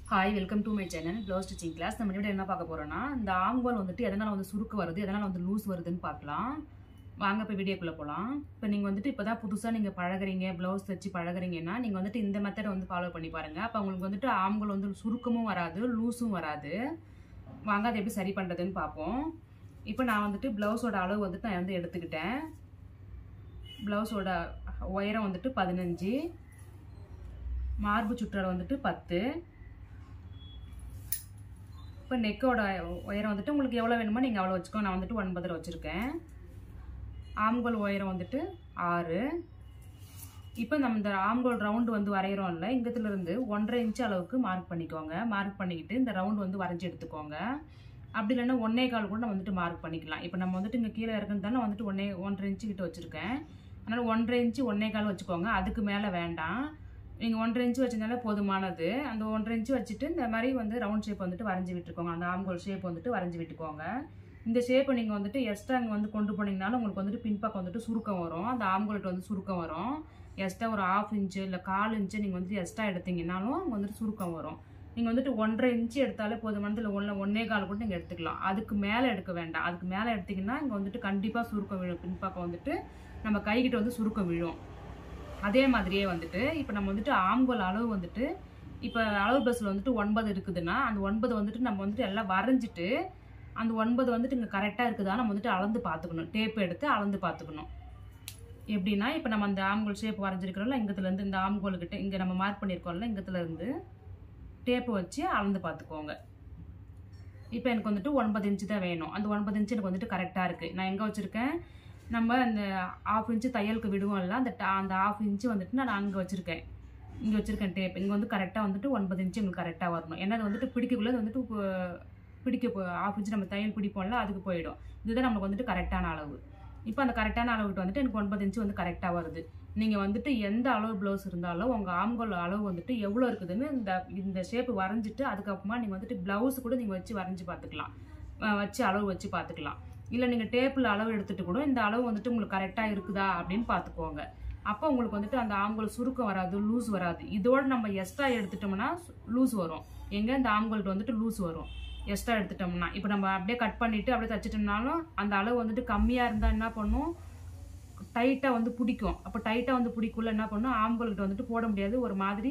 hi welcome to my channel blouse stitching class நம்ம video என்ன பார்க்க போறோம்னா இந்த ஆங்கோல் வந்துட்டு எதனால் வந்து சுருக்கு வருது எதனால் வந்து லூஸ் வருதுன்னு பார்க்கலாம் வாங்க இப்போ வீடியோக்குள்ளே போகலாம் இப்போ நீங்கள் வந்துட்டு இப்போ தான் புதுசாக நீங்கள் பழகுறீங்க ப்ளவுஸ் தைச்சு பழகுறீங்கன்னா நீங்கள் வந்துட்டு இந்த மெத்தடை வந்து ஃபாலோ பண்ணி பாருங்கள் அப்போ உங்களுக்கு வந்துட்டு ஆம்கோல் வந்து சுருக்கமும் வராது லூஸும் வராது வாங்க அதை எப்படி சரி பண்ணுறதுன்னு பார்ப்போம் இப்போ நான் வந்துட்டு ப்ளவுஸோட அளவு வந்துட்டு நான் வந்து எடுத்துக்கிட்டேன் ப்ளவுஸோட உயரம் வந்துட்டு பதினஞ்சு மார்பு சுற்றளவு வந்துட்டு பத்து இப்போ நெக்கோட உயரம் வந்துட்டு உங்களுக்கு எவ்வளோ வேணுமோ நீங்கள் அவ்வளோ வச்சுக்கோ நான் வந்துட்டு ஒன்பதில் வச்சுருக்கேன் ஆம்கோல் உயரம் வந்துட்டு ஆறு இப்போ நம்ம இந்த ஆம்கோல் ரவுண்டு வந்து வரைகிறோம்ல இங்கத்துலேருந்து ஒன்றரை இன்ச்சு அளவுக்கு மார்க் பண்ணிக்கோங்க மார்க் பண்ணிக்கிட்டு இந்த ரவுண்டு வந்து வரைஞ்சி எடுத்துக்கோங்க அப்படி இல்லைன்னா ஒன்னே கால் கூட நம்ம வந்துட்டு மார்க் பண்ணிக்கலாம் இப்போ நம்ம வந்துட்டு இங்கே கீழே இருக்குன்னு வந்துட்டு ஒன்னே ஒன்றரை இன்ச்சு கிட்ட வச்சுருக்கேன் அதனால் ஒன்றரை இன்ச்சு ஒன்னே கால் வச்சுக்கோங்க அதுக்கு மேலே வேண்டாம் நீங்கள் ஒன்றரை இன்ச்சு வச்சிருந்தாலே போதுமானது அந்த ஒன்றரை இன்ச்சு வச்சுட்டு இந்த மாதிரி வந்து ரவுண்ட் ஷேப் வந்துட்டு வரைஞ்சி விட்டுக்கோங்க அந்த ஆம்கோல் ஷேப் வந்துட்டு வரைஞ்சி விட்டுக்கோங்க இந்த ஷேப்பை நீங்கள் வந்துட்டு எக்ஸ்ட்ரா இங்கே வந்து கொண்டு போனீங்கனாலும் உங்களுக்கு வந்துட்டு பின்பக்கம் வந்துட்டு சுருக்கம் வரும் அந்த ஆம்கோல்ட்டு வந்து சுருக்கம் வரும் எக்ஸ்ட்ரா ஒரு ஆஃப் இன்ச்சு இல்லை கால் இன்ச்சு நீங்கள் வந்துட்டு எக்ஸ்ட்ரா எடுத்தீங்கனாலும் அங்கே வந்துட்டு சுருக்கம் வரும் நீங்கள் வந்துட்டு ஒன்றரை இன்ச்சு எடுத்தாலே போதுமானது இல்லை ஒன்று ஒன்றே கால் கூட நீங்கள் எடுத்துக்கலாம் அதுக்கு மேலே எடுக்க வேண்டாம் அதுக்கு மேலே எடுத்திங்கன்னா இங்கே வந்துட்டு கண்டிப்பாக சுருக்கம் விழும் பின்பக்கம் வந்துட்டு நம்ம கைகிட்ட வந்து சுருக்கம் விழும் அதே மாதிரியே வந்துட்டு இப்போ நம்ம வந்துட்டு ஆம்கோல் அளவு வந்துட்டு இப்போ அளவு பஸ்ஸில் வந்துட்டு ஒன்பது இருக்குதுன்னா அந்த ஒன்பது வந்துட்டு நம்ம வந்துட்டு எல்லாம் வரைஞ்சிட்டு அந்த ஒன்பது வந்துட்டு இங்கே கரெக்டாக இருக்குதா நம்ம வந்துட்டு அளந்து பார்த்துக்கணும் டேப் எடுத்து அளந்து பார்த்துக்கணும் எப்படின்னா இப்போ நம்ம அந்த ஆம்கோல் ஷேப் வரைஞ்சிருக்கிறோம்ல இங்கத்துலேருந்து இந்த ஆம்கோல்கிட்ட இங்கே நம்ம மார்க் பண்ணியிருக்கோம்ல இங்கத்துலேருந்து டேப்பு வச்சு அளந்து பார்த்துக்கோங்க இப்போ எனக்கு வந்துட்டு ஒன்பது இன்ச்சு தான் வேணும் அந்த ஒன்பது இன்ச்சு எனக்கு வந்துட்டு கரெக்டாக இருக்குது நான் எங்கே வச்சுருக்கேன் நம்ம அந்த ஆஃப் இன்ச்சு தையலுக்கு விடுவோம்ல அந்த அந்த ஆஃப் இன்ச்சு வந்துட்டு நான் அங்கே வச்சுருக்கேன் இங்கே வச்சுருக்கேன் டேப் இங்கே வந்து கரெக்டாக வந்துட்டு ஒன்பது இன்ச்சு உங்களுக்கு கரெக்டாக வரணும் ஏன்னா அது வந்துட்டு பிடிக்கக்குள்ளே அது வந்துட்டு பிடிக்க ஆஃப் இன்ச்சு நம்ம தையல் பிடிப்போம்ல அதுக்கு போயிடும் இதுதான் நமக்கு வந்துட்டு கரெக்டான அளவு இப்போ அந்த கரெக்டான அளவுக்கு வந்துட்டு எனக்கு ஒன்பது இன்ச்சு வந்து கரெக்டாக வருது நீங்கள் வந்துட்டு எந்த அளவு ப்ளவுஸ் இருந்தாலும் உங்கள் ஆம்கோல் அளவு வந்துட்டு எவ்வளோ இருக்குதுன்னு இந்த இந்த ஷேப்பு வரைஞ்சிட்டு அதுக்கப்புறமா நீங்கள் வந்துட்டு ப்ளவுஸ் கூட நீங்கள் வச்சு வரைஞ்சி பார்த்துக்கலாம் வச்சு அளவு வச்சு பார்த்துக்கலாம் இல்லை நீங்கள் டேப்பில் அளவு எடுத்துகிட்டு கூட இந்த அளவு வந்துட்டு உங்களுக்கு கரெக்டாக இருக்குதா அப்படின்னு பார்த்துக்கோங்க அப்போ உங்களுக்கு வந்துட்டு அந்த ஆம்கோல் சுருக்கம் வராது லூஸ் வராது இதோட நம்ம எக்ஸ்ட்ரா எடுத்துட்டோம்னா லூஸ் வரும் எங்கே இந்த ஆம்கோல்ட்டு வந்துட்டு லூஸ் வரும் எக்ஸ்ட்ரா எடுத்துட்டோம்னா இப்போ நம்ம அப்படியே கட் பண்ணிவிட்டு அப்படியே தச்சுட்டோம்னாலும் அந்த அளவு வந்துட்டு கம்மியாக இருந்தால் என்ன பண்ணும் டைட்டாக வந்து பிடிக்கும் அப்போ டைட்டாக வந்து பிடிக்குள்ள என்ன பண்ணும் ஆம்கோல்கிட்ட வந்துட்டு போட முடியாது ஒரு மாதிரி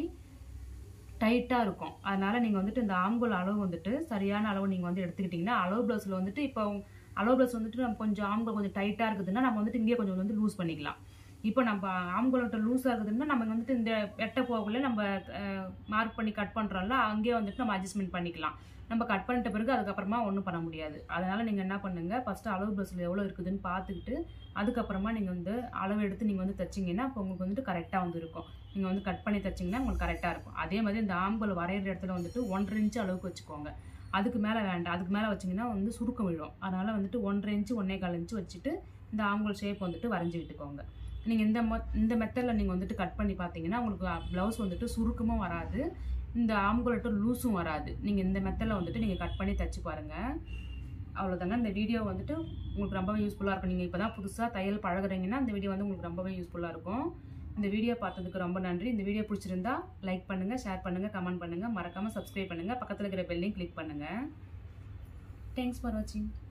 டைட்டாக இருக்கும் அதனால் நீங்கள் வந்துட்டு இந்த ஆம்கோல் அளவு வந்துட்டு சரியான அளவு நீங்கள் வந்து எடுத்துக்கிட்டிங்கன்னா அளவு ப்ளவுஸில் வந்துட்டு இப்போ அளவு ப்ளவுஸ் வந்துட்டு நம்ம கொஞ்சம் ஆம்கோல் கொஞ்சம் டைட்டாக இருக்குதுன்னா நம்ம வந்துட்டு இங்கேயே கொஞ்சம் வந்து லூஸ் பண்ணிக்கலாம் இப்போ நம்ம ஆம்கோல்கிட்ட லூஸாக இருக்குதுன்னா நம்ம வந்துட்டு இந்த வெட்ட போகக்குள்ள நம்ம மார்க் பண்ணி கட் பண்ணுறோம்ல அங்கேயே வந்துட்டு நம்ம அட்ஜஸ்ட்மெண்ட் பண்ணிக்கலாம் நம்ம கட் பண்ணிட்ட பிறகு அதுக்கப்புறமா ஒன்றும் பண்ண முடியாது அதனால் நீங்கள் என்ன பண்ணுங்கள் ஃபஸ்ட்டு அளவு ப்ளவுஸில் எவ்வளோ இருக்குதுன்னு பார்த்துக்கிட்டு அதுக்கப்புறமா நீங்கள் வந்து அளவு எடுத்து நீங்கள் வந்து தைச்சிங்கன்னா அப்போ உங்களுக்கு வந்துட்டு கரெக்டாக வந்து இருக்கும் நீங்கள் வந்து கட் பண்ணி தைச்சிங்கன்னா உங்களுக்கு கரெக்டாக இருக்கும் அதே மாதிரி இந்த ஆம்பல் வரைகிற இடத்துல வந்துட்டு ஒன்றரை இன்ச்சு அளவுக்கு வச்சுக்கோங்க அதுக்கு மேலே வேண்டாம் அதுக்கு மேலே வச்சிங்கன்னா வந்து சுருக்கம் விழும் அதனால் வந்துட்டு ஒன்றரை இன்ச்சு ஒன்றே கால் இன்ச்சு வச்சுட்டு இந்த ஆம்பல் ஷேப் வந்துட்டு வரைஞ்சி விட்டுக்கோங்க நீங்கள் இந்த மொ இந்த மெத்தடில் நீங்கள் வந்துட்டு கட் பண்ணி பார்த்தீங்கன்னா உங்களுக்கு ப்ளவுஸ் வந்துட்டு சுருக்கமும் வராது இந்த ஆம்கோல்ட்டு லூஸும் வராது நீங்கள் இந்த மெத்தடில் வந்துட்டு நீங்கள் கட் பண்ணி தைச்சி பாருங்கள் அவ்வளோதாங்க இந்த வீடியோ வந்துட்டு உங்களுக்கு ரொம்பவே யூஸ்ஃபுல்லாக இருக்கும் நீங்கள் இப்போ தான் புதுசாக தையல் பழகுறீங்கன்னா இந்த வீடியோ வந்து உங்களுக்கு ரொம்பவே யூஸ்ஃபுல்லாக இருக்கும் இந்த வீடியோ பார்த்ததுக்கு ரொம்ப நன்றி இந்த வீடியோ பிடிச்சிருந்தா லைக் பண்ணுங்கள் ஷேர் பண்ணுங்கள் கமெண்ட் பண்ணுங்கள் மறக்காமல் சப்ஸ்கிரைப் பண்ணுங்கள் பக்கத்தில் இருக்கிற பெல்லையும் கிளிக் பண்ணுங்கள் தேங்க்ஸ் ஃபார் வாட்சிங்